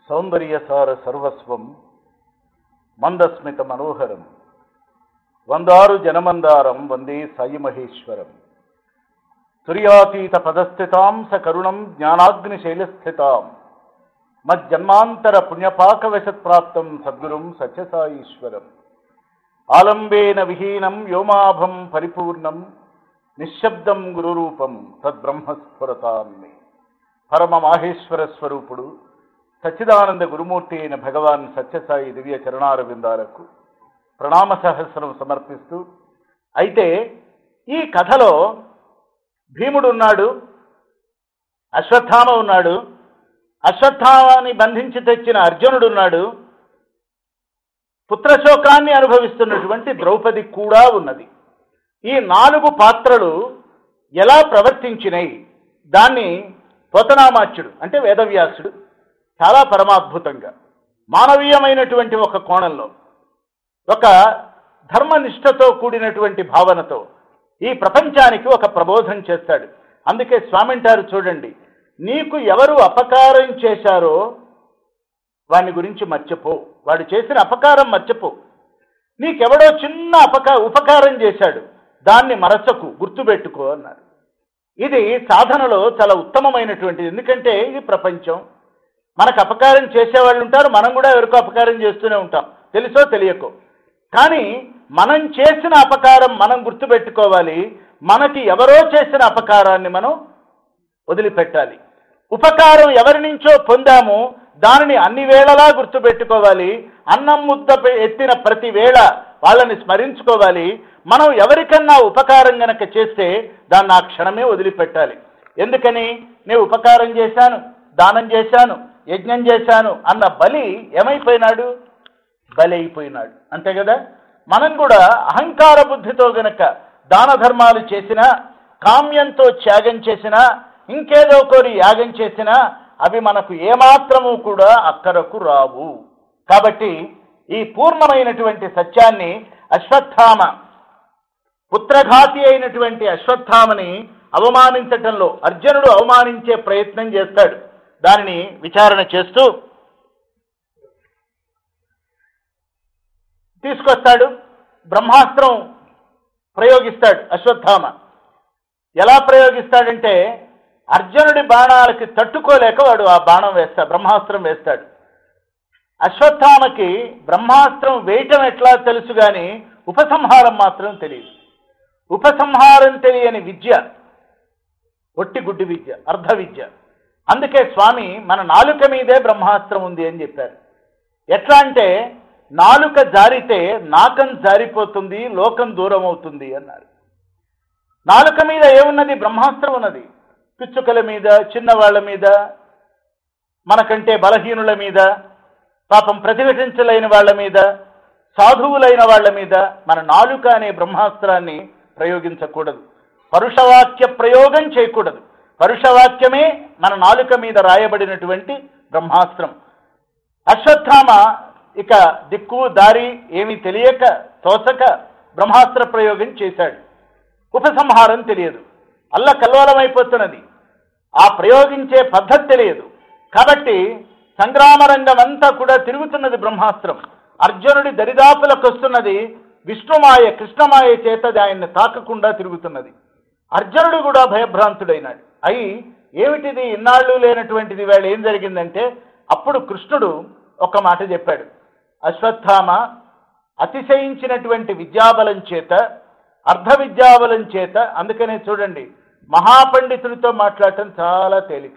సౌందర్యసార సర్వస్వం మందస్మిత మనోహరం వందారు జనమందారం వందే సాయి మహేశ్వరం తుర్యాతీత పదస్థితాం స కరుణం జ్ఞానాగ్ని శైలస్థితాం మజ్జన్మాంతర పుణ్యపాకవశత్ప్రాప్తం సద్గురుం సత్యసాయీశ్వరం ఆలంబేన విహీనం వ్యోమాభం పరిపూర్ణం నిశ్శబ్దం గురురూపం తద్బ్రహ్మస్ఫురతాన్ని పరమ మాహేశ్వర స్వరూపుడు సచ్చిదానంద గురుమూర్తి అయిన భగవాన్ సత్యసాయి దివ్య చరణారవిందాలకు ప్రణామ సహస్రం సమర్పిస్తూ అయితే ఈ కథలో భీముడు ఉన్నాడు అశ్వత్థామ ఉన్నాడు అశ్వత్థామాన్ని బంధించి తెచ్చిన అర్జునుడు ఉన్నాడు పుత్రశోకాన్ని అనుభవిస్తున్నటువంటి ద్రౌపది కూడా ఉన్నది ఈ నాలుగు పాత్రలు ఎలా ప్రవర్తించినాయి దాన్ని పోతనామాచ్యుడు అంటే వేదవ్యాసుడు చాలా పరమాద్భుతంగా మానవీయమైనటువంటి ఒక కోణంలో ఒక ధర్మనిష్టతో కూడినటువంటి భావనతో ఈ ప్రపంచానికి ఒక ప్రబోధం చేస్తాడు అందుకే స్వామింటారు చూడండి నీకు ఎవరు అపకారం చేశారో వాని గురించి మర్చిపో వాడు చేసిన అపకారం మర్చిపో నీకెవడో చిన్న అపకా ఉపకారం చేశాడు దాన్ని మరచకు గుర్తుపెట్టుకో అన్నారు ఇది సాధనలో చాలా ఉత్తమమైనటువంటిది ఎందుకంటే ఇది ప్రపంచం మనకు అపకారం చేసేవాళ్ళు ఉంటారు మనం కూడా ఎవరికో అపకారం చేస్తూనే ఉంటాం తెలుసో తెలియకో కానీ మనం చేసిన అపకారం మనం గుర్తుపెట్టుకోవాలి మనకి ఎవరో చేసిన అపకారాన్ని మనం వదిలిపెట్టాలి ఉపకారం ఎవరి నుంచో పొందాము దానిని అన్ని వేళలా గుర్తుపెట్టుకోవాలి అన్నం ముద్ద పె- ఎత్తిన ప్రతి వేళ వాళ్ళని స్మరించుకోవాలి మనం ఎవరికన్నా ఉపకారం గనక చేస్తే దాన్ని ఆ క్షణమే వదిలిపెట్టాలి ఎందుకని నేను ఉపకారం చేశాను దానం చేశాను యజ్ఞం చేశాను అన్న బలి ఏమైపోయినాడు బలి అయిపోయినాడు అంతే కదా మనం కూడా అహంకార బుద్ధితో గనక దాన ధర్మాలు చేసినా కామ్యంతో త్యాగం చేసినా ఇంకేదో కోరి యాగం చేసినా అవి మనకు ఏమాత్రము కూడా అక్కరకు రావు కాబట్టి ఈ పూర్ణమైనటువంటి సత్యాన్ని అశ్వత్థామ పుత్రఘాతి అయినటువంటి అశ్వత్థామని అవమానించటంలో అర్జునుడు అవమానించే ప్రయత్నం చేస్తాడు దానిని విచారణ చేస్తూ తీసుకొస్తాడు బ్రహ్మాస్త్రం ప్రయోగిస్తాడు అశ్వత్థామ ఎలా ప్రయోగిస్తాడంటే అర్జునుడి బాణాలకి తట్టుకోలేక వాడు ఆ బాణం వేస్తాడు బ్రహ్మాస్త్రం వేస్తాడు అశ్వత్థామకి బ్రహ్మాస్త్రం వేయటం ఎట్లా తెలుసు కానీ ఉపసంహారం మాత్రం తెలియదు ఉపసంహారం తెలియని విద్య ఒట్టి గుడ్డి విద్య అర్ధ విద్య అందుకే స్వామి మన నాలుక మీదే బ్రహ్మాస్త్రం ఉంది అని చెప్పారు ఎట్లా అంటే నాలుక జారితే నాకం జారిపోతుంది లోకం దూరం అవుతుంది అన్నారు నాలుక మీద ఏమున్నది బ్రహ్మాస్త్రం ఉన్నది పిచ్చుకల మీద చిన్నవాళ్ల మీద మనకంటే బలహీనుల మీద పాపం ప్రతిఘటించలేని వాళ్ళ మీద సాధువులైన వాళ్ళ మీద మన నాలుక అనే బ్రహ్మాస్త్రాన్ని ప్రయోగించకూడదు పరుషవాక్య ప్రయోగం చేయకూడదు పరుషవాక్యమే మన నాలుక మీద రాయబడినటువంటి బ్రహ్మాస్త్రం అశ్వత్థామ ఇక దిక్కు దారి ఏమీ తెలియక తోచక బ్రహ్మాస్త్ర ప్రయోగం చేశాడు ఉపసంహారం తెలియదు అల్ల కల్లోలమైపోతున్నది ఆ ప్రయోగించే పద్ధతి తెలియదు కాబట్టి సంగ్రామ రంగం అంతా కూడా తిరుగుతున్నది బ్రహ్మాస్త్రం అర్జునుడి దరిదాపులకు వస్తున్నది విష్ణుమాయ కృష్ణమాయ చేత అది ఆయన్ని తాకకుండా తిరుగుతున్నది అర్జునుడు కూడా భయభ్రాంతుడైనాడు అయి ఏమిటిది ఇన్నాళ్ళు లేనటువంటిది వేళ ఏం జరిగిందంటే అప్పుడు కృష్ణుడు ఒక మాట చెప్పాడు అశ్వత్థామ అతిశయించినటువంటి విద్యాబలం చేత అర్ధ విద్యాబలం చేత అందుకనే చూడండి మహాపండితుడితో మాట్లాడటం చాలా తేలిక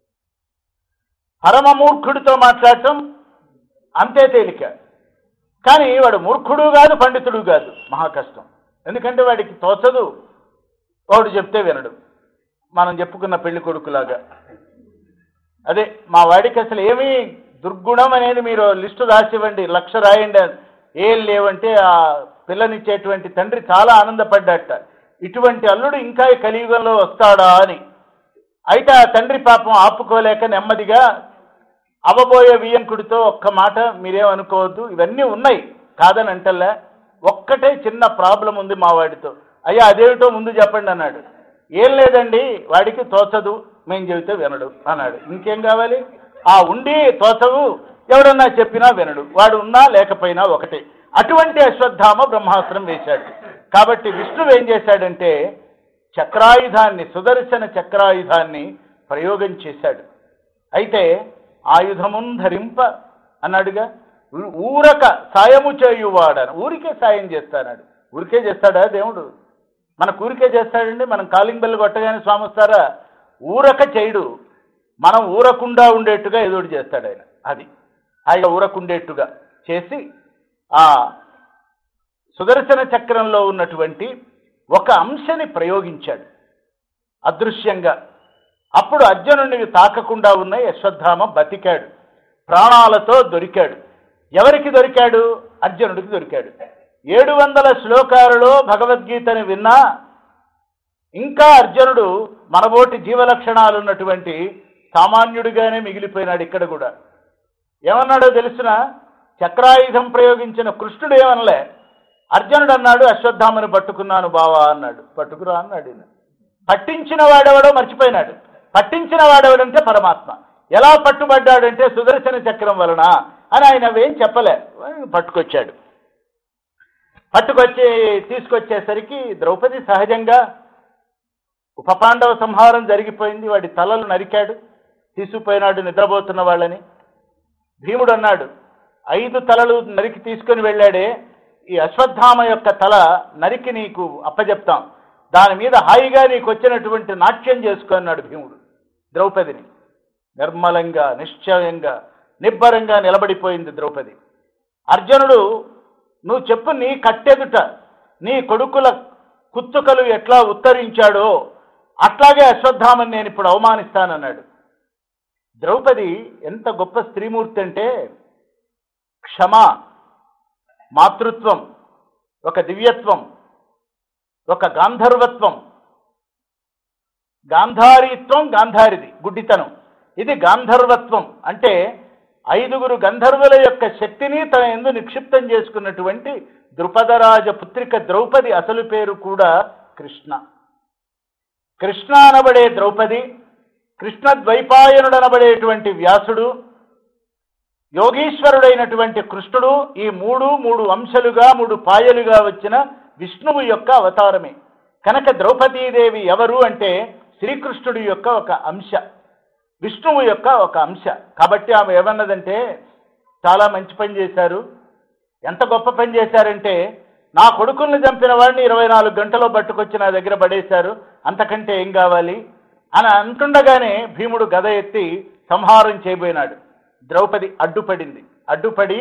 పరమ మూర్ఖుడితో మాట్లాడటం అంతే తేలిక కానీ వాడు మూర్ఖుడు కాదు పండితుడు కాదు మహా కష్టం ఎందుకంటే వాడికి తోచదు వాడు చెప్తే వినడు మనం చెప్పుకున్న పెళ్లి కొడుకులాగా అదే మా వాడికి అసలు ఏమీ దుర్గుణం అనేది మీరు లిస్టు రాసివ్వండి లక్ష రాయండి అని. ఏం లేవంటే ఆ పిల్లనిచ్చేటువంటి తండ్రి చాలా ఆనందపడ్డట ఇటువంటి అల్లుడు ఇంకా ఈ కలియుగంలో వస్తాడా అని అయితే ఆ తండ్రి పాపం ఆపుకోలేక నెమ్మదిగా అవబోయే వియంకుడితో ఒక్క మాట మీరేమనుకోవద్దు ఇవన్నీ ఉన్నాయి కాదని అంటల్లా ఒక్కటే చిన్న ప్రాబ్లం ఉంది మా వాడితో అయ్యా అదేమిటో ముందు చెప్పండి అన్నాడు ఏం లేదండి వాడికి తోచదు మేము చెబితే వినడు అన్నాడు ఇంకేం కావాలి ఆ ఉండి తోచవు ఎవడన్నా చెప్పినా వినడు వాడు ఉన్నా లేకపోయినా ఒకటే అటువంటి అశ్వత్థామ బ్రహ్మాస్త్రం వేశాడు కాబట్టి విష్ణువు ఏం చేశాడంటే చక్రాయుధాన్ని సుదర్శన చక్రాయుధాన్ని ప్రయోగం చేశాడు అయితే ఆయుధమున్ ధరింప అన్నాడుగా ఊ- ఊరక సాయము చేయువాడని ఊరికే సాయం చేస్తాడు ఊరికే చేస్తాడా దేవుడు మన ఊరికే చేస్తాడండి మనం కాలింగ్ బెల్ కొట్టగానే స్వామి వస్తారా ఊరక చేయడు మనం ఊరకుండా ఉండేట్టుగా ఏదో ఒకటి చేస్తాడు ఆయన అది ఆయన ఊరకుండేట్టుగా చేసి ఆ సుదర్శన చక్రంలో ఉన్నటువంటి ఒక అంశని ప్రయోగించాడు అదృశ్యంగా అప్పుడు అర్జునుడిని తాకకుండా ఉన్న యశ్వత్థామ బతికాడు ప్రాణాలతో దొరికాడు ఎవరికి దొరికాడు అర్జునుడికి దొరికాడు ఏడు వందల శ్లోకాలలో భగవద్గీతని విన్నా ఇంకా అర్జునుడు మనబోటి జీవలక్షణాలు ఉన్నటువంటి సామాన్యుడిగానే మిగిలిపోయినాడు ఇక్కడ కూడా ఏమన్నాడో తెలిసిన చక్రాయుధం ప్రయోగించిన కృష్ణుడు ఏమనలే అర్జునుడు అన్నాడు అశ్వత్థామని పట్టుకున్నాను బావా అన్నాడు పట్టుకురా అన్నాడు ఈయన. పట్టించిన వాడెవడో మర్చిపోయినాడు పట్టించిన వాడెవడంటే పరమాత్మ ఎలా పట్టుబడ్డాడంటే సుదర్శన చక్రం వలన అని ఆయన అవేం చెప్పలే పట్టుకొచ్చాడు పట్టుకొచ్చి తీసుకొచ్చేసరికి ద్రౌపది సహజంగా ఉపపాండవ సంహారం జరిగిపోయింది వాడి తలలు నరికాడు తీసుకుపోయినాడు నిద్రపోతున్న వాళ్ళని భీముడు అన్నాడు ఐదు తలలు నరికి తీసుకొని వెళ్ళాడే ఈ అశ్వత్థామ యొక్క తల నరికి నీకు అప్పజెప్తాం దాని మీద హాయిగా నీకు వచ్చినటువంటి నాట్యం చేసుకున్నాడు భీముడు ద్రౌపదిని నిర్మలంగా నిశ్చయంగా నిబ్బరంగా నిలబడిపోయింది ద్రౌపది అర్జునుడు నువ్వు చెప్పు నీ కట్టెదుట నీ కొడుకుల కుత్తుకలు ఎట్లా ఉత్తరించాడో అట్లాగే అశ్వత్థామని నేను ఇప్పుడు అవమానిస్తానన్నాడు ద్రౌపది ఎంత గొప్ప స్త్రీమూర్తి అంటే క్షమ మాతృత్వం ఒక దివ్యత్వం ఒక గాంధర్వత్వం గాంధారీత్వం గాంధారిది గుడ్డితనం ఇది గాంధర్వత్వం అంటే ఐదుగురు గంధర్వుల యొక్క శక్తిని తన ఎందు నిక్షిప్తం చేసుకున్నటువంటి ద్రుపదరాజ పుత్రిక ద్రౌపది అసలు పేరు కూడా కృష్ణ కృష్ణ అనబడే ద్రౌపది కృష్ణ ద్వైపాయనుడు అనబడేటువంటి వ్యాసుడు యోగీశ్వరుడైనటువంటి కృష్ణుడు ఈ మూడు మూడు అంశాలుగా మూడు పాయలుగా వచ్చిన విష్ణువు యొక్క అవతారమే కనుక ద్రౌపదీదేవి ఎవరు అంటే శ్రీకృష్ణుడి యొక్క ఒక అంశ విష్ణువు యొక్క ఒక అంశ కాబట్టి ఆమె ఏమన్నదంటే చాలా మంచి పని చేశారు ఎంత గొప్ప పని చేశారంటే నా కొడుకుల్ని చంపిన వాడిని ఇరవై నాలుగు గంటలో పట్టుకొచ్చి నా దగ్గర పడేశారు అంతకంటే ఏం కావాలి అని అంటుండగానే భీముడు గద ఎత్తి సంహారం చేయబోయినాడు ద్రౌపది అడ్డుపడింది అడ్డుపడి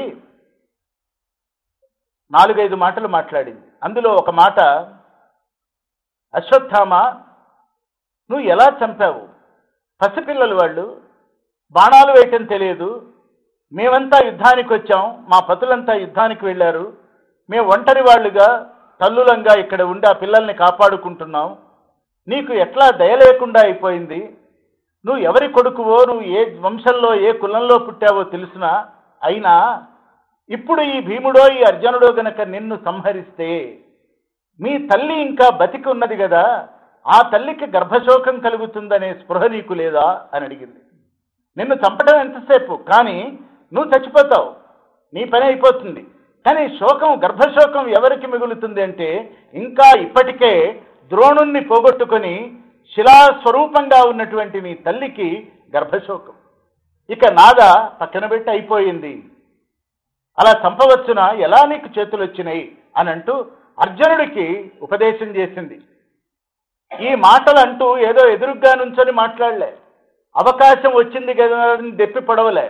నాలుగైదు మాటలు మాట్లాడింది అందులో ఒక మాట అశ్వత్థామ నువ్వు ఎలా చంపావు పసిపిల్లలు వాళ్ళు బాణాలు వేయటం తెలియదు మేమంతా యుద్ధానికి వచ్చాం మా పతులంతా యుద్ధానికి వెళ్ళారు మేము ఒంటరి వాళ్ళుగా తల్లులంగా ఇక్కడ ఉండి ఆ పిల్లల్ని కాపాడుకుంటున్నాం నీకు ఎట్లా దయ లేకుండా అయిపోయింది నువ్వు ఎవరి కొడుకువో నువ్వు ఏ వంశంలో ఏ కులంలో పుట్టావో తెలుసునా అయినా ఇప్పుడు ఈ భీముడో ఈ అర్జునుడో గనక నిన్ను సంహరిస్తే మీ తల్లి ఇంకా బతికి ఉన్నది కదా ఆ తల్లికి గర్భశోకం కలుగుతుందనే స్పృహ నీకు లేదా అని అడిగింది నిన్ను చంపడం ఎంతసేపు కానీ నువ్వు చచ్చిపోతావు నీ పని అయిపోతుంది కానీ శోకం గర్భశోకం ఎవరికి మిగులుతుంది అంటే ఇంకా ఇప్పటికే ద్రోణుణ్ణి పోగొట్టుకొని శిలాస్వరూపంగా ఉన్నటువంటి నీ తల్లికి గర్భశోకం ఇక నాద పక్కన పెట్టి అయిపోయింది అలా చంపవచ్చునా ఎలా నీకు చేతులు వచ్చినాయి అని అంటూ అర్జునుడికి ఉపదేశం చేసింది ఈ మాటలు అంటూ ఏదో ఎదురుగ్గా నుంచొని మాట్లాడలే అవకాశం వచ్చింది కదా అని దెప్పి పడవలే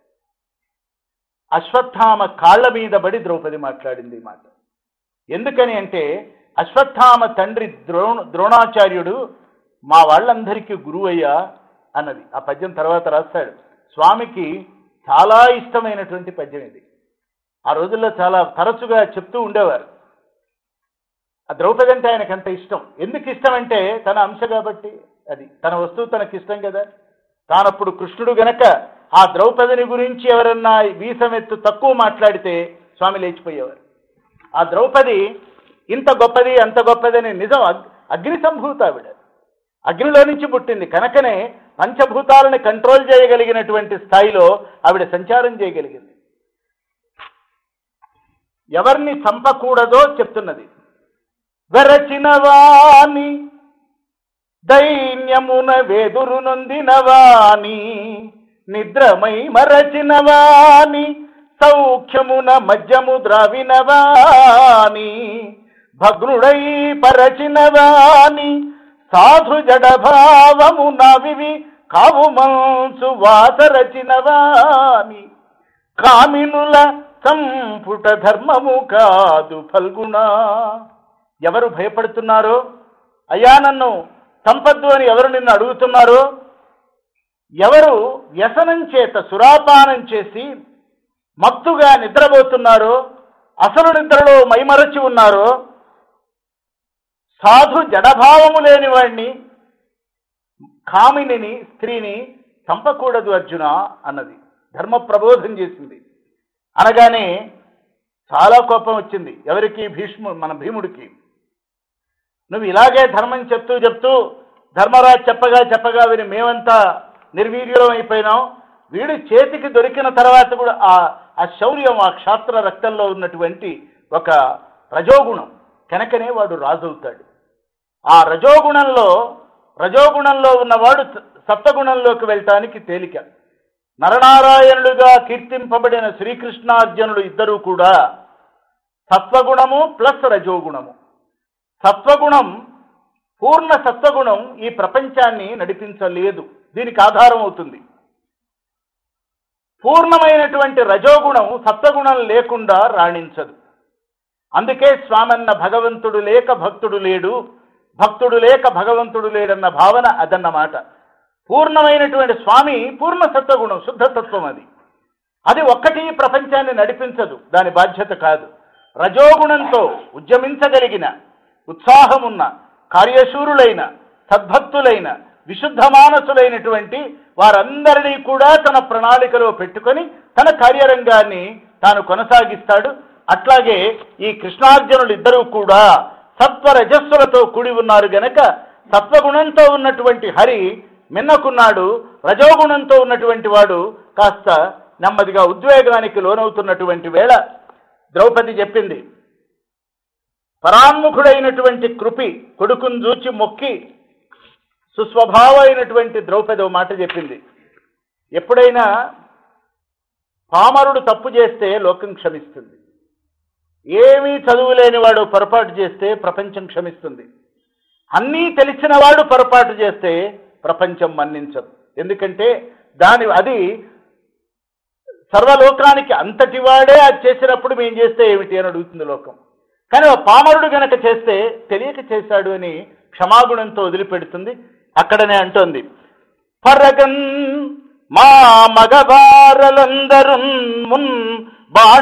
అశ్వత్థామ కాళ్ళ మీద పడి ద్రౌపది మాట్లాడింది ఈ మాట ఎందుకని అంటే అశ్వత్థామ తండ్రి ద్రోణ ద్రోణాచార్యుడు మా వాళ్ళందరికీ గురువయ్యా అన్నది ఆ పద్యం తర్వాత రాస్తాడు స్వామికి చాలా ఇష్టమైనటువంటి పద్యం ఇది ఆ రోజుల్లో చాలా తరచుగా చెప్తూ ఉండేవారు ఆ ద్రౌపది అంటే ఆయనకు అంత ఇష్టం ఎందుకు ఇష్టం అంటే తన అంశ కాబట్టి అది తన వస్తువు తనకి ఇష్టం కదా తానప్పుడు కృష్ణుడు గనక ఆ ద్రౌపదిని గురించి ఎవరన్నా వీసమెత్తు తక్కువ మాట్లాడితే స్వామి లేచిపోయేవారు ఆ ద్రౌపది ఇంత గొప్పది అంత గొప్పది అని నిజం అగ్- అగ్ని సంభూత ఆవిడ అగ్నిలో నుంచి పుట్టింది కనుకనే పంచభూతాలను కంట్రోల్ చేయగలిగినటువంటి స్థాయిలో ఆవిడ సంచారం చేయగలిగింది ఎవరిని చంపకూడదో చెప్తున్నది వెరచిన వాణి దైన్యమున వెదురు నొందిన వాణి నిద్రమై మరచిన వాణి సౌఖ్యమున మధ్యము ద్రావిన వాణి భగ్నుడై పరచిన వాణి సాధు జడభావము నవివి కావు మంచు వాసరచిన వాణి కామినుల సంపుట ధర్మము కాదు ఫల్గుణ ఎవరు భయపడుతున్నారో అయ్యా నన్ను చంపద్దు అని ఎవరు నిన్ను అడుగుతున్నారో ఎవరు వ్యసనం చేత సురాపానం చేసి మత్తుగా నిద్రపోతున్నారో అసలు నిద్రలో మైమరచి ఉన్నారో సాధు జడభావము లేని వాడిని కామినిని స్త్రీని చంపకూడదు అర్జున అన్నది ధర్మ ప్రబోధం చేసింది అనగానే చాలా కోపం వచ్చింది ఎవరికి భీష్ము మన భీముడికి నువ్వు ఇలాగే ధర్మం చెప్తూ చెప్తూ ధర్మరాజు చెప్పగా చెప్పగా విని మేమంతా నిర్వీర్యం అయిపోయినాం వీడు చేతికి దొరికిన తర్వాత కూడా ఆ ఆ శౌర్యం ఆ క్షాత్ర రక్తంలో ఉన్నటువంటి ఒక రజోగుణం కనుకనే వాడు రాజవుతాడు ఆ రజోగుణంలో రజోగుణంలో ఉన్నవాడు స- సప్తగుణంలోకి వెళ్ళటానికి తేలిక నరనారాయణులుగా కీర్తింపబడిన శ్రీకృష్ణార్జునులు ఇద్దరూ కూడా సత్వగుణము ప్లస్ రజోగుణము సత్వగుణం పూర్ణ సత్వగుణం ఈ ప్రపంచాన్ని నడిపించలేదు దీనికి ఆధారం అవుతుంది పూర్ణమైనటువంటి రజోగుణం సత్వగుణం లేకుండా రాణించదు అందుకే స్వామన్న భగవంతుడు లేక భక్తుడు లేడు భక్తుడు లేక భగవంతుడు లేడన్న భావన అదన్నమాట పూర్ణమైనటువంటి స్వామి పూర్ణ సత్వగుణం శుద్ధ సత్వం అది అది ఒక్కటి ప్రపంచాన్ని నడిపించదు దాని బాధ్యత కాదు రజోగుణంతో ఉద్యమించగలిగిన ఉత్సాహమున్న కార్యశూరులైన సద్భక్తులైన విశుద్ధ మానసులైనటువంటి వారందరినీ కూడా తన ప్రణాళికలో పెట్టుకొని తన కార్యరంగాన్ని తాను కొనసాగిస్తాడు అట్లాగే ఈ కృష్ణార్జునులు ఇద్దరూ కూడా సత్వ రజస్సులతో కూడి ఉన్నారు గనక సత్వగుణంతో ఉన్నటువంటి హరి మిన్నకున్నాడు రజోగుణంతో ఉన్నటువంటి వాడు కాస్త నెమ్మదిగా ఉద్వేగానికి లోనవుతున్నటువంటి వేళ ద్రౌపది చెప్పింది పరాన్ముఖుడైనటువంటి కృపి కొడుకును చూచి మొక్కి సుస్వభావ అయినటువంటి ద్రౌపది ఓ మాట చెప్పింది ఎప్పుడైనా పామరుడు తప్పు చేస్తే లోకం క్షమిస్తుంది ఏమీ చదువు లేనివాడు పొరపాటు చేస్తే ప్రపంచం క్షమిస్తుంది అన్నీ తెలిసిన వాడు పొరపాటు చేస్తే ప్రపంచం మన్నించదు ఎందుకంటే దాని అది సర్వలోకానికి అంతటి వాడే అది చేసినప్పుడు మేము చేస్తే ఏమిటి అని అడుగుతుంది లోకం కానీ ఆ పామరుడు గనక చేస్తే తెలియక చేశాడు అని క్షమాగుణంతో వదిలిపెడుతుంది అక్కడనే అంటోంది పరగన్ మా మగవారలందరు మున్ బాణ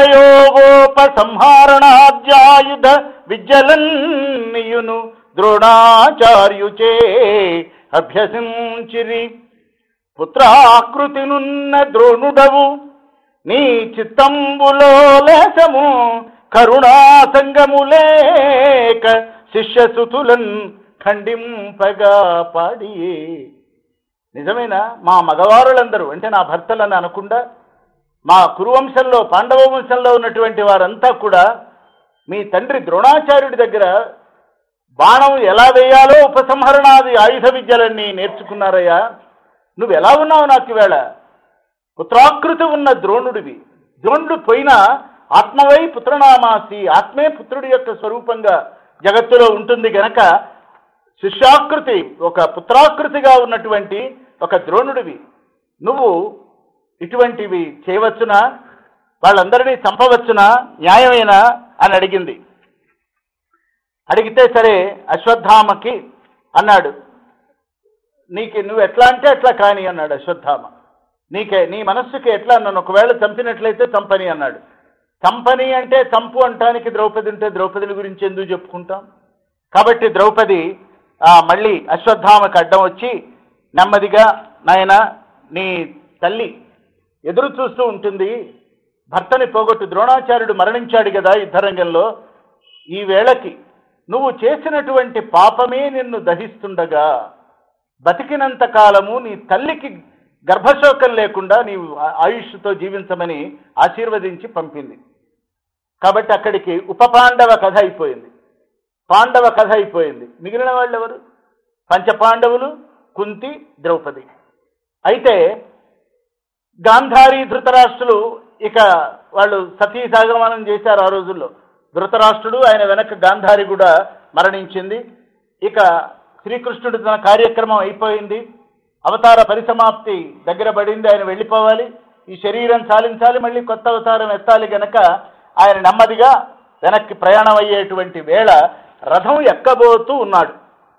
ప్రయోగోపసంహారణాధ్యాయుధ విద్యలన్నీయును ద్రోణాచార్యుచే అభ్యసించిరి పుత్రాకృతినున్న ద్రోణుడవు నీ చిత్తంబులో లేసము కరుణాసంగము లేక శిష్యసుతులన్ ఖండింపగా పాడియే నిజమేనా మా మగవారులందరూ అంటే నా భర్తలని అనకుండా మా కురువంశంలో పాండవ వంశంలో ఉన్నటువంటి వారంతా కూడా మీ తండ్రి ద్రోణాచార్యుడి దగ్గర బాణం ఎలా వేయాలో ఉపసంహరణాది ఆయుధ విద్యలన్నీ నేర్చుకున్నారయ్యా నువ్వు ఎలా ఉన్నావు నాకు ఈవేళ పుత్రాకృతి ఉన్న ద్రోణుడివి ద్రోణుడు పోయినా ఆత్మవై పుత్రనామాసి ఆత్మే పుత్రుడి యొక్క స్వరూపంగా జగత్తులో ఉంటుంది గనక శిష్యాకృతి ఒక పుత్రాకృతిగా ఉన్నటువంటి ఒక ద్రోణుడివి నువ్వు ఇటువంటివి చేయవచ్చునా వాళ్ళందరినీ చంపవచ్చునా న్యాయమేనా అని అడిగింది అడిగితే సరే అశ్వత్థామకి అన్నాడు నీకు నువ్వు ఎట్లా అంటే అట్లా కాని అన్నాడు అశ్వత్థామ నీకే నీ మనస్సుకి ఎట్లా నన్ను ఒకవేళ చంపినట్లయితే చంపని అన్నాడు చంపని అంటే చంపు అంటానికి ద్రౌపది ఉంటే ద్రౌపదిని గురించి ఎందుకు చెప్పుకుంటాం కాబట్టి ద్రౌపది ఆ, మళ్ళీ అశ్వత్థామకి అడ్డం వచ్చి నెమ్మదిగా నాయన నీ తల్లి ఎదురు చూస్తూ ఉంటుంది భర్తని పోగొట్టు ద్రోణాచార్యుడు మరణించాడు కదా యుద్ధరంగంలో ఈ వేళకి నువ్వు చేసినటువంటి పాపమే నిన్ను దహిస్తుండగా బతికినంత కాలము నీ తల్లికి గర్భశోకం లేకుండా నీవు ఆ- ఆయుష్తో జీవించమని ఆశీర్వదించి పంపింది కాబట్టి అక్కడికి ఉప పాండవ కథ అయిపోయింది పాండవ కథ అయిపోయింది మిగిలిన వాళ్ళు ఎవరు పంచపాండవులు కుంతి ద్రౌపది అయితే గాంధారి ధృతరాష్ట్రులు ఇక వాళ్ళు సతీ సాగమనం చేశారు ఆ రోజుల్లో ధృతరాష్ట్రుడు ఆయన వెనక గాంధారి కూడా మరణించింది ఇక శ్రీకృష్ణుడు తన కార్యక్రమం అయిపోయింది అవతార పరిసమాప్తి దగ్గర పడింది ఆయన వెళ్ళిపోవాలి ఈ శరీరం చాలించాలి మళ్ళీ కొత్త అవతారం ఎత్తాలి గనక ఆయన నెమ్మదిగా వెనక్కి ప్రయాణం అయ్యేటువంటి వేళ రథం ఎక్కబోతూ ఉన్నాడు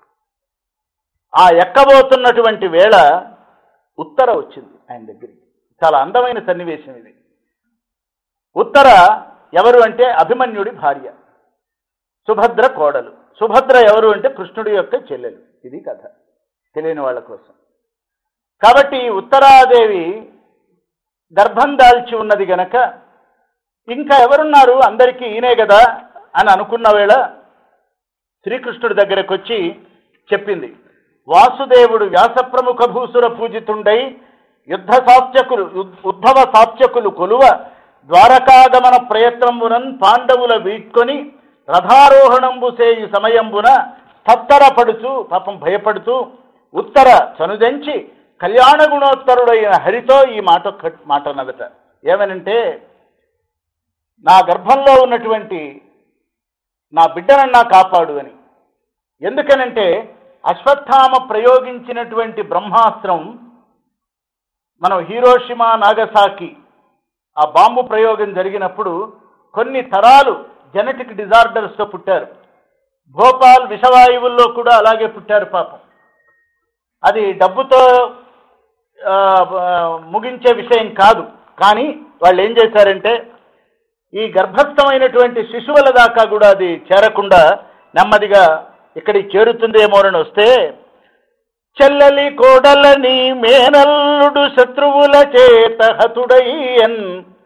ఆ ఎక్కబోతున్నటువంటి వేళ ఉత్తర వచ్చింది ఆయన దగ్గరికి చాలా అందమైన సన్నివేశం ఇది ఉత్తర ఎవరు అంటే అభిమన్యుడి భార్య సుభద్ర కోడలు సుభద్ర ఎవరు అంటే కృష్ణుడి యొక్క చెల్లెలు ఇది కథ తెలియని వాళ్ళ కోసం కాబట్టి ఈ ఉత్తరాదేవి గర్భం దాల్చి ఉన్నది గనక ఇంకా ఎవరున్నారు అందరికీ ఈయనే కదా అని అనుకున్న వేళ శ్రీకృష్ణుడి దగ్గరకు వచ్చి చెప్పింది వాసుదేవుడు వ్యాస ప్రముఖ భూసుర పూజితుండై యుద్ధ సాత్యకులు యుద్- ఉద్ధవ సాత్యకులు కొలువ ద్వారకాగమన ప్రయత్నమునన్ పాండవుల వీడ్కొని రథారోహణంబు చేయు సమయంబున తత్తరపడుచు పాపం భయపడుతూ ఉత్తర చనుదెంచి కళ్యాణ గుణోత్తరుడైన హరితో ఈ మాట ఒక్క- మాట అన్నదట ఏమనంటే నా గర్భంలో ఉన్నటువంటి నా బిడ్డనన్నా కాపాడు అని ఎందుకనంటే అశ్వత్థామ ప్రయోగించినటువంటి బ్రహ్మాస్త్రం మనం హీరోషిమా నాగసాకి ఆ బాంబు ప్రయోగం జరిగినప్పుడు కొన్ని తరాలు జెనెటిక్ డిజార్డర్స్తో పుట్టారు భోపాల్ విషవాయువుల్లో కూడా అలాగే పుట్టారు పాపం అది డబ్బుతో ఆ, ఆ, ముగించే విషయం కాదు కానీ వాళ్ళు ఏం చేశారంటే ఈ గర్భస్థమైనటువంటి శిశువుల దాకా కూడా అది చేరకుండా నెమ్మదిగా ఇక్కడికి చేరుతుందేమోనని వస్తే చెల్లలి కోడలని మేనల్లుడు శత్రువుల చేత హతుడయ్యన్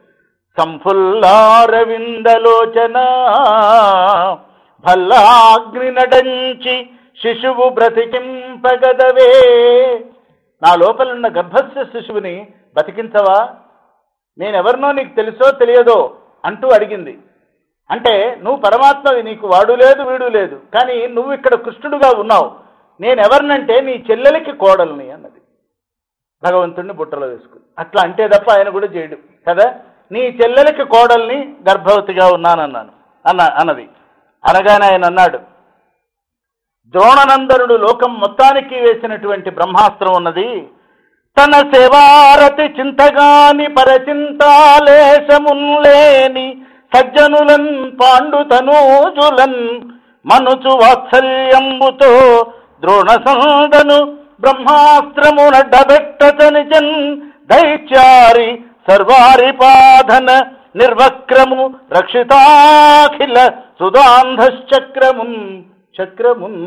సంఫుల్లారవిందలోచన భల్లాగ్ని నడంచి శిశువు బ్రతికింపగదవే నా లోపలున్న గర్భస్థ శిశువుని బతికించవా నేనెవరినో నీకు తెలుసో తెలియదో అంటూ అడిగింది అంటే నువ్వు పరమాత్మవి నీకు వాడు లేదు వీడు లేదు కానీ నువ్వు ఇక్కడ కృష్ణుడుగా ఉన్నావు నేనెవరినంటే నీ చెల్లెలికి కోడల్ని అన్నది భగవంతుడిని బుట్టలో వేసుకుని అట్లా అంటే తప్ప ఆయన కూడా చేయడు కదా నీ చెల్లెలికి కోడల్ని గర్భవతిగా ఉన్నానన్నాను అన్న అన్నది అనగానే ఆయన అన్నాడు ద్రోణనందనుడు లోకం మొత్తానికి వేసినటువంటి బ్రహ్మాస్త్రం ఉన్నది తన సేవారతి చింతగాని పరచింతాలేశములేని సజ్జనులన్ పాండు తనూజులన్ మనుచు వాత్సల్యంబుతో ద్రోణ సందను బ్రహ్మాస్త్రము నడ్డబెట్టచనిచన్ దైత్యారి సర్వారిపాధన నిర్వక్రము రక్షితాఖిల సుధాంధశ్చక్రమున్ చక్రమున్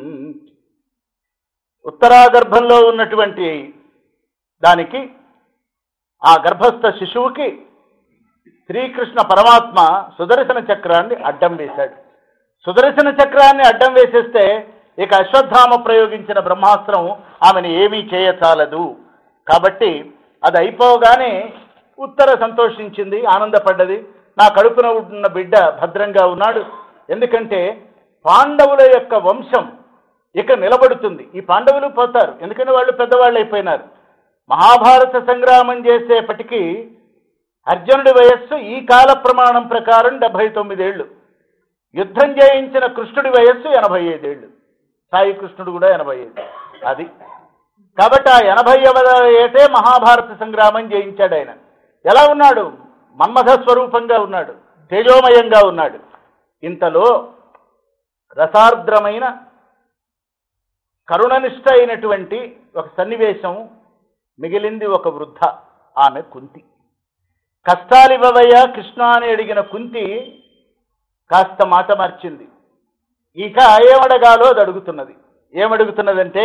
ఉత్తరాగర్భంలో ఉన్నటువంటి దానికి ఆ గర్భస్థ శిశువుకి శ్రీకృష్ణ పరమాత్మ సుదర్శన చక్రాన్ని అడ్డం వేశాడు సుదర్శన చక్రాన్ని అడ్డం వేసేస్తే ఇక అశ్వత్థామ ప్రయోగించిన బ్రహ్మాస్త్రం ఆమెను ఏమీ చేయచాలదు కాబట్టి అది అయిపోగానే ఉత్తర సంతోషించింది ఆనందపడ్డది నా కడుపున ఉన్న బిడ్డ భద్రంగా ఉన్నాడు ఎందుకంటే పాండవుల యొక్క వంశం ఇక నిలబడుతుంది ఈ పాండవులు పోతారు ఎందుకంటే వాళ్ళు పెద్దవాళ్ళు అయిపోయినారు మహాభారత సంగ్రామం చేసేపటికి అర్జునుడి వయస్సు ఈ కాల ప్రమాణం ప్రకారం డెబ్బై తొమ్మిదేళ్లు యుద్ధం చేయించిన కృష్ణుడి వయస్సు ఎనభై ఐదేళ్లు సాయి కృష్ణుడు కూడా ఎనభై ఐదు అది కాబట్టి ఆ ఎనభై ఏటే మహాభారత సంగ్రామం చేయించాడు ఆయన ఎలా ఉన్నాడు మన్మథ స్వరూపంగా ఉన్నాడు తేజోమయంగా ఉన్నాడు ఇంతలో రసార్ద్రమైన కరుణనిష్ట అయినటువంటి ఒక సన్నివేశం మిగిలింది ఒక వృద్ధ ఆమె కుంతి కష్టాలివ్వవయ్యా కృష్ణ అని అడిగిన కుంతి కాస్త మాట మార్చింది ఇక ఏమడగాలో అది అడుగుతున్నది ఏమడుగుతున్నదంటే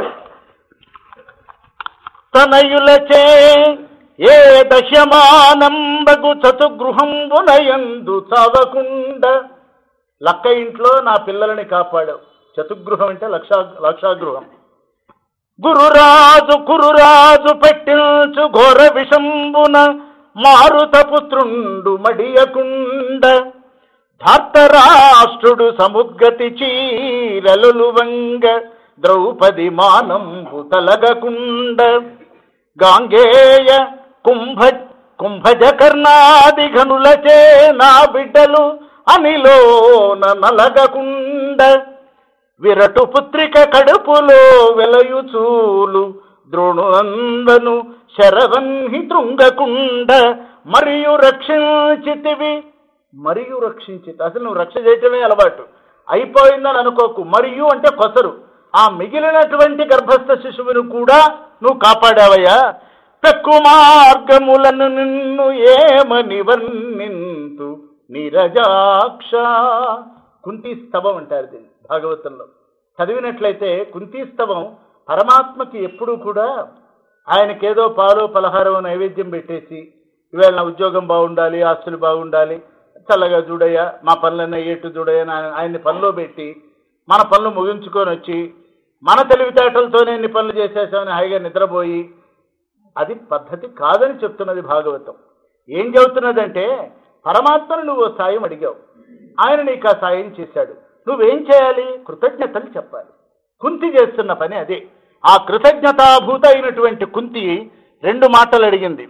తనయులచే ఏ దశమానంబగు చతుగృహంబునయందు చదకుండ లక్క ఇంట్లో నా పిల్లలని కాపాడావు చతుర్గృహం అంటే లక్షా లక్షాగృహం గురురాజు కురురాజు పెట్టించు ఘోర విషంబున మారుతపుత్రుండు మడియకుండ ధార్తరాష్ట్రుడు సముద్గతి చీరలు వంగ ద్రౌపది మానంబు తలగకుండ గాంగేయ కుంభ కుంభజ కర్ణాది ఘనులచే నా బిడ్డలు అనిలోన నలగకుండ విరటు పుత్రిక కడుపులో వెలయుచూలు ద్రోణునందను శరవన్హి తృంగకుండ మరియు రక్షించితివి మరియు రక్షించితి అసలు నువ్వు రక్ష చేయటమే అలవాటు అయిపోయిందని అనుకోకు మరియు అంటే కొసరు ఆ మిగిలినటువంటి గర్భస్థ శిశువును కూడా నువ్వు కాపాడావయ్యా పెక్కు మార్గములను నిన్ను ఏమని వర్ణింతు నిరజాక్ష కుంతి స్తవం అంటారు దీన్ని భాగవతంలో చదివినట్లయితే కుంతి స్తవం పరమాత్మకి ఎప్పుడూ కూడా ఆయనకేదో పాలు పలహారం నైవేద్యం పెట్టేసి ఇవాళ నా ఉద్యోగం బాగుండాలి ఆస్తులు బాగుండాలి చల్లగా చూడయ్యా మా పనులన్నీ ఏటు చూడయ్యా అని ఆయన- ఆయన్ని పనిలో పెట్టి మన పనులు ముగించుకొని వచ్చి మన తెలివితేటలతోనే ఎన్ని పనులు చేసేసామని హాయిగా నిద్రపోయి అది పద్ధతి కాదని చెప్తున్నది భాగవతం ఏం చెబుతున్నదంటే పరమాత్మను నువ్వు ఓ సాయం అడిగావు ఆయన నీకు ఆ సాయం చేశాడు నువ్వేం చేయాలి కృతజ్ఞతలు చెప్పాలి కుంతి చేస్తున్న పని అదే ఆ కృతజ్ఞతాభూత అయినటువంటి కుంతి రెండు మాటలు అడిగింది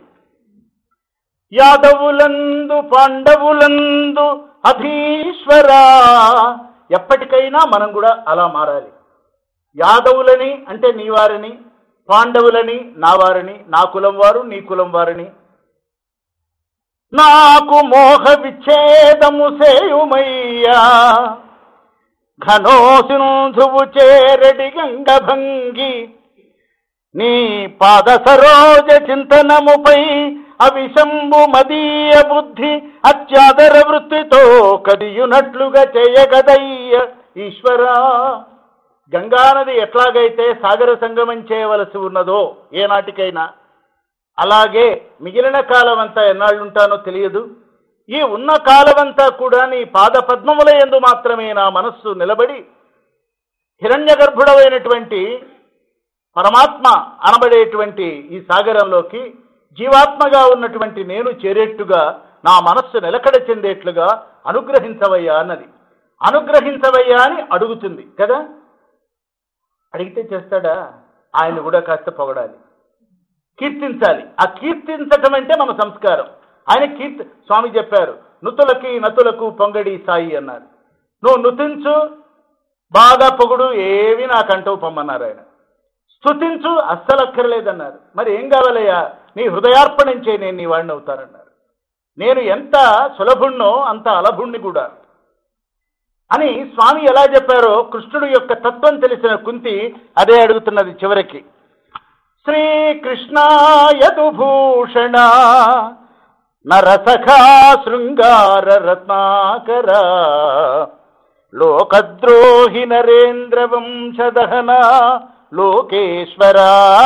యాదవులందు పాండవులందు అధీశ్వరా ఎప్పటికైనా మనం కూడా అలా మారాలి యాదవులని అంటే నీ వారిని పాండవులని నా వారిని నా కులం వారు నీ కులం వారిని నాకు మోహ విచ్ఛేదము సేయుమయ్యా ఘనో సింధువు చేరడి గంగభంగి నీ పాద సరోజ చింతనముపై అవిశంభు మదీయ బుద్ధి అత్యాదర వృత్తితో కదియునట్లుగా చేయగదయ్య ఈశ్వరా గంగానది ఎట్లాగైతే సాగర సంగమం చేయవలసి ఉన్నదో ఏనాటికైనా అలాగే మిగిలిన కాలం అంతా ఎన్నాళ్ళుంటానో తెలియదు ఈ ఉన్న కాలమంతా కూడా నీ పాద పద్మముల ఎందు మాత్రమే నా మనస్సు నిలబడి హిరణ్య గర్భుడమైనటువంటి పరమాత్మ అనబడేటువంటి ఈ సాగరంలోకి జీవాత్మగా ఉన్నటువంటి నేను చేరేట్టుగా నా మనస్సు నిలకడ చెందేట్లుగా అనుగ్రహించవయ్యా అన్నది అనుగ్రహించవయ్యా అని అడుగుతుంది కదా అడిగితే చేస్తాడా ఆయన కూడా కాస్త పొగడాలి కీర్తించాలి ఆ కీర్తించటం అంటే మన సంస్కారం ఆయన కీర్తి స్వామి చెప్పారు నుతులకి నతులకు పొంగడి సాయి అన్నారు నువ్వు నుతించు బాగా పొగుడు ఏవి నాకంటూ పొమ్మన్నారు ఆయన స్తుతించు అస్సలు అక్కర్లేదన్నారు మరి ఏం కావాలయ్యా నీ హృదయార్పణం చేయి నేను నీ వాడిని అవుతానన్నారు నేను ఎంత సులభుణ్ణో అంత అలభుణ్ణి కూడా అని స్వామి ఎలా చెప్పారో కృష్ణుడు యొక్క తత్వం తెలిసిన కుంతి అదే అడుగుతున్నది చివరికి శ్రీకృష్ణాయదుభూషణ నరసఖా శృంగార రత్నాకర లోకద్రోహి నరేంద్ర వంశదహన లోకేశ్వర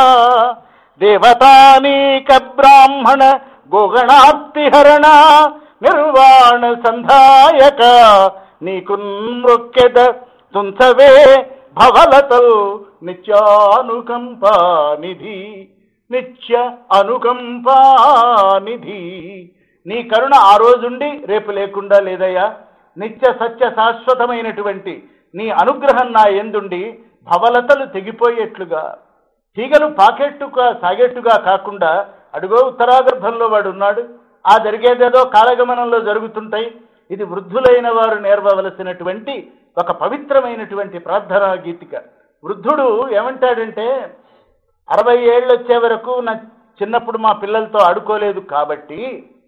దేవతానీక బ్రాహ్మణ గోగణార్తిహరణ నిర్వాణ సంధాయక నీకు మృక్కెద తుంచవే భవలతల్ నిత్యానుకంపా నిధి నిత్య అనుకంపా నిధి నీ కరుణ ఆ రోజుండి రేపు లేకుండా లేదయ్యా నిత్య సత్య శాశ్వతమైనటువంటి నీ అనుగ్రహం నా ఎందుండి భవలతలు తెగిపోయేట్లుగా తీగలు పాకెట్టుగా సాగేట్టుగా కాకుండా అడుగో ఉత్తరాగర్భంలో వాడు ఉన్నాడు ఆ జరిగేదేదో కాలగమనంలో జరుగుతుంటాయి ఇది వృద్ధులైన వారు నేర్వవలసినటువంటి ఒక పవిత్రమైనటువంటి ప్రార్థనా గీతిక వృద్ధుడు ఏమంటాడంటే అరవై ఏళ్ళు వచ్చే వరకు నా చిన్నప్పుడు మా పిల్లలతో ఆడుకోలేదు కాబట్టి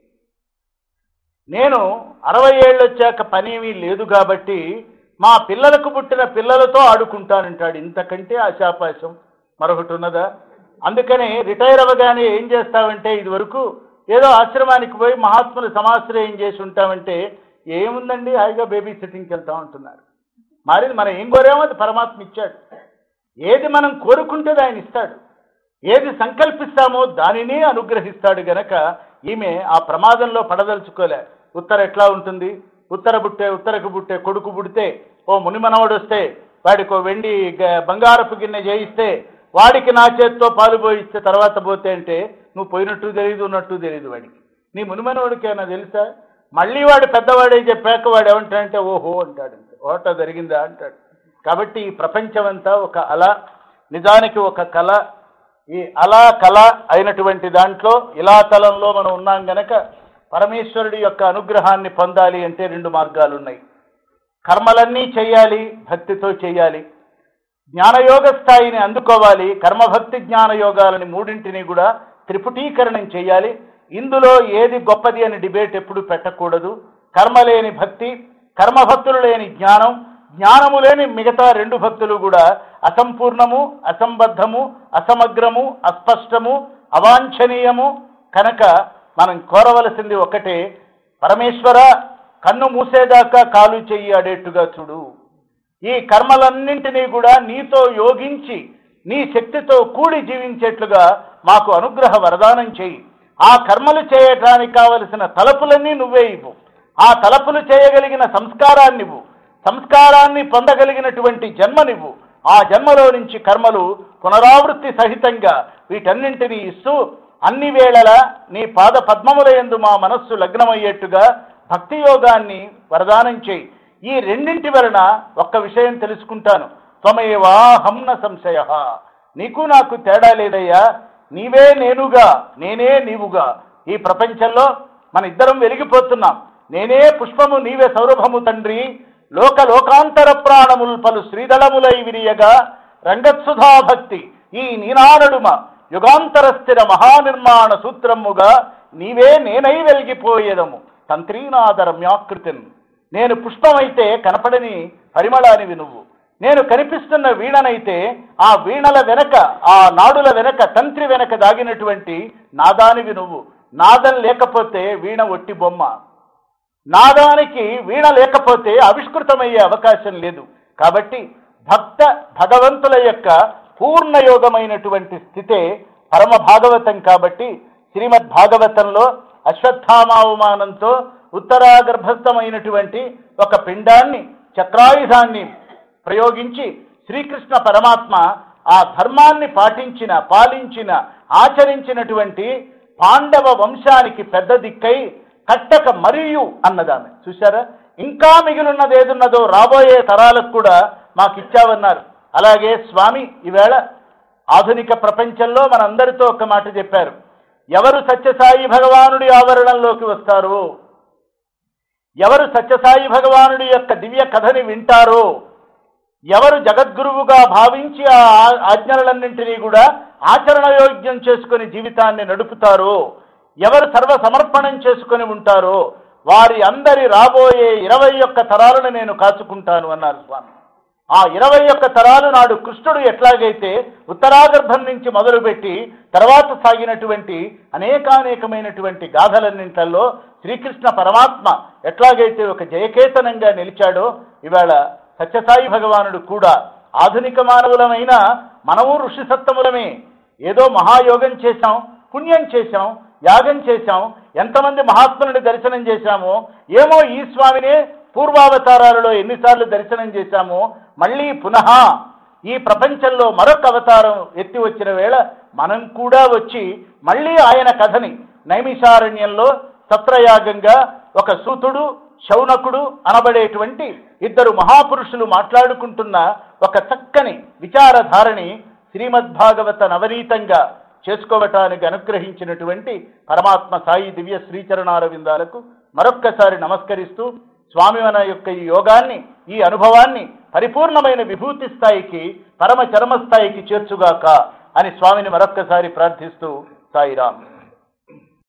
నేను అరవై ఏళ్ళు వచ్చాక పని ఏమీ లేదు కాబట్టి మా పిల్లలకు పుట్టిన పిల్లలతో ఆడుకుంటానంటాడు ఇంతకంటే ఆశాపాశం మరొకటి ఉన్నదా అందుకని రిటైర్ అవ్వగానే ఏం చేస్తావంటే ఇది వరకు ఏదో ఆశ్రమానికి పోయి మహాత్ములు సమాశ్రయం చేసి ఉంటామంటే ఏముందండి హాయిగా బేబీ సిట్టింగ్కి వెళ్తా ఉంటున్నారు మరి మనం ఏం కోరామో అది పరమాత్మ ఇచ్చాడు ఏది మనం కోరుకుంటే ఆయన ఇస్తాడు ఏది సంకల్పిస్తామో దానినే అనుగ్రహిస్తాడు గనక ఈమె ఆ ప్రమాదంలో పడదలుచుకోలే ఉత్తర ఎట్లా ఉంటుంది ఉత్తర బుట్టే ఉత్తరకు బుట్టే కొడుకు పుడితే ఓ మునిమనవడు వస్తే వాడికి ఓ వెండి గ- బంగారపు గిన్నె చేయిస్తే వాడికి నా చేత్తో పాలు పోయిస్తే తర్వాత పోతే అంటే నువ్వు పోయినట్టు తెలియదు ఉన్నట్టు తెలియదు వాడికి నీ మునిమనవాడికి ఏమైనా తెలుసా మళ్ళీ వాడు పెద్దవాడే చెప్పాక వాడు ఏమంటాడంటే ఓహో అంటాడు ఓట జరిగిందా అంటాడు కాబట్టి ఈ ప్రపంచమంతా ఒక అల నిజానికి ఒక కళ ఈ అలా కళ అయినటువంటి దాంట్లో ఇలా తలంలో మనం ఉన్నాం గనక పరమేశ్వరుడి యొక్క అనుగ్రహాన్ని పొందాలి అంటే రెండు మార్గాలు ఉన్నాయి కర్మలన్నీ చేయాలి భక్తితో చేయాలి జ్ఞానయోగ స్థాయిని అందుకోవాలి కర్మభక్తి జ్ఞానయోగాలని మూడింటిని కూడా త్రిపుటీకరణం చేయాలి ఇందులో ఏది గొప్పది అని డిబేట్ ఎప్పుడు పెట్టకూడదు కర్మ లేని భక్తి కర్మభక్తులు లేని జ్ఞానం జ్ఞానము లేని మిగతా రెండు భక్తులు కూడా అసంపూర్ణము అసంబద్ధము అసమగ్రము అస్పష్టము అవాంఛనీయము కనుక మనం కోరవలసింది ఒకటే పరమేశ్వర కన్ను మూసేదాకా కాలు చెయ్యి ఆడేట్టుగా చూడు ఈ కర్మలన్నింటినీ కూడా నీతో యోగించి నీ శక్తితో కూడి జీవించేట్లుగా మాకు అనుగ్రహ వరదానం చేయి ఆ కర్మలు చేయటానికి కావలసిన తలపులన్నీ నువ్వే ఇవ్వు ఆ తలపులు చేయగలిగిన సంస్కారాన్నివ్వు సంస్కారాన్ని పొందగలిగినటువంటి జన్మనివ్వు ఆ జన్మలో నుంచి కర్మలు పునరావృత్తి సహితంగా వీటన్నింటినీ ఇస్తూ అన్ని వేళలా నీ పాద పద్మముల యందు మా మనస్సు లగ్నమయ్యేట్టుగా భక్తి యోగాన్ని వరదానం చేయి ఈ రెండింటి వలన ఒక్క విషయం తెలుసుకుంటాను త్వమేవా హంన సంశయ నీకు నాకు తేడా లేదయ్యా నీవే నేనుగా నేనే నీవుగా ఈ ప్రపంచంలో మన ఇద్దరం వెలిగిపోతున్నాం నేనే పుష్పము నీవే సౌరభము తండ్రి లోక లోకాంతర ప్రాణముల్ పలు శ్రీదళములై విరియగా రంగత్సుధా భక్తి ఈ నీనానడుమ యుగాంతర స్థిర మహానిర్మాణ సూత్రముగా నీవే నేనై వెలిగిపోయేదము తంత్రీనాదరమ్యాకృతిన్ నేను పుష్పమైతే కనపడని పరిమళానివి నువ్వు నేను కనిపిస్తున్న వీణనైతే ఆ వీణల వెనక ఆ నాడుల వెనక తంత్రి వెనక దాగినటువంటి నాదానివి నువ్వు నాదం లేకపోతే వీణ ఒట్టి బొమ్మ నాదానికి వీణ లేకపోతే ఆవిష్కృతమయ్యే అవకాశం లేదు కాబట్టి భక్త భగవంతుల యొక్క పూర్ణ యోగమైనటువంటి స్థితే పరమ భాగవతం కాబట్టి శ్రీమద్ భాగవతంలో అశ్వత్థామావమానంతో ఉత్తరాగర్భస్థమైనటువంటి ఒక పిండాన్ని చక్రాయుధాన్ని ప్రయోగించి శ్రీకృష్ణ పరమాత్మ ఆ ధర్మాన్ని పాటించిన పాలించిన ఆచరించినటువంటి పాండవ వంశానికి పెద్ద దిక్కై కట్టక మరియు అన్నదామె చూశారా ఇంకా మిగిలిన్నది ఏదున్నదో రాబోయే తరాలకు కూడా మాకు ఇచ్చావన్నారు అలాగే స్వామి ఈవేళ ఆధునిక ప్రపంచంలో మనందరితో ఒక మాట చెప్పారు ఎవరు సత్యసాయి భగవానుడి ఆవరణంలోకి వస్తారో ఎవరు సత్యసాయి భగవానుడి యొక్క దివ్య కథని వింటారో ఎవరు జగద్గురువుగా భావించి ఆ ఆ- ఆజ్ఞలన్నింటినీ కూడా ఆచరణయోగ్యం చేసుకుని జీవితాన్ని నడుపుతారో ఎవరు సర్వ సమర్పణం చేసుకుని ఉంటారో వారి అందరి రాబోయే ఇరవై ఒక్క తరాలను నేను కాచుకుంటాను అన్నారు స్వామి ఆ ఇరవై ఒక్క తరాలు నాడు కృష్ణుడు ఎట్లాగైతే ఉత్తరాగర్భం నుంచి మొదలుపెట్టి తర్వాత సాగినటువంటి అనేకానేకమైనటువంటి గాథలన్నింటిలో శ్రీకృష్ణ పరమాత్మ ఎట్లాగైతే ఒక జయకేతనంగా నిలిచాడో ఇవాళ సత్యసాయి భగవానుడు కూడా ఆధునిక మానవులమైన మనము ఋషి సత్తములమే ఏదో మహాయోగం చేశాం పుణ్యం చేశాం యాగం చేశాం ఎంతమంది మహాత్ములని దర్శనం చేశామో ఏమో ఈ స్వామినే పూర్వావతారాలలో ఎన్నిసార్లు దర్శనం చేశామో మళ్ళీ పునః ఈ ప్రపంచంలో మరొక అవతారం ఎత్తి వచ్చిన వేళ మనం కూడా వచ్చి మళ్ళీ ఆయన కథని నైమిషారణ్యంలో సత్రయాగంగా ఒక సూతుడు శౌనకుడు అనబడేటువంటి ఇద్దరు మహాపురుషులు మాట్లాడుకుంటున్న ఒక చక్కని విచారధారని శ్రీమద్భాగవత నవనీతంగా చేసుకోవటానికి అనుగ్రహించినటువంటి పరమాత్మ సాయి దివ్య శ్రీచరణారవిందాలకు మరొక్కసారి నమస్కరిస్తూ స్వామి మన యొక్క ఈ యోగాన్ని ఈ అనుభవాన్ని పరిపూర్ణమైన విభూతి స్థాయికి పరమ చరమ స్థాయికి చేర్చుగాక అని స్వామిని మరొక్కసారి ప్రార్థిస్తూ సాయిరామ్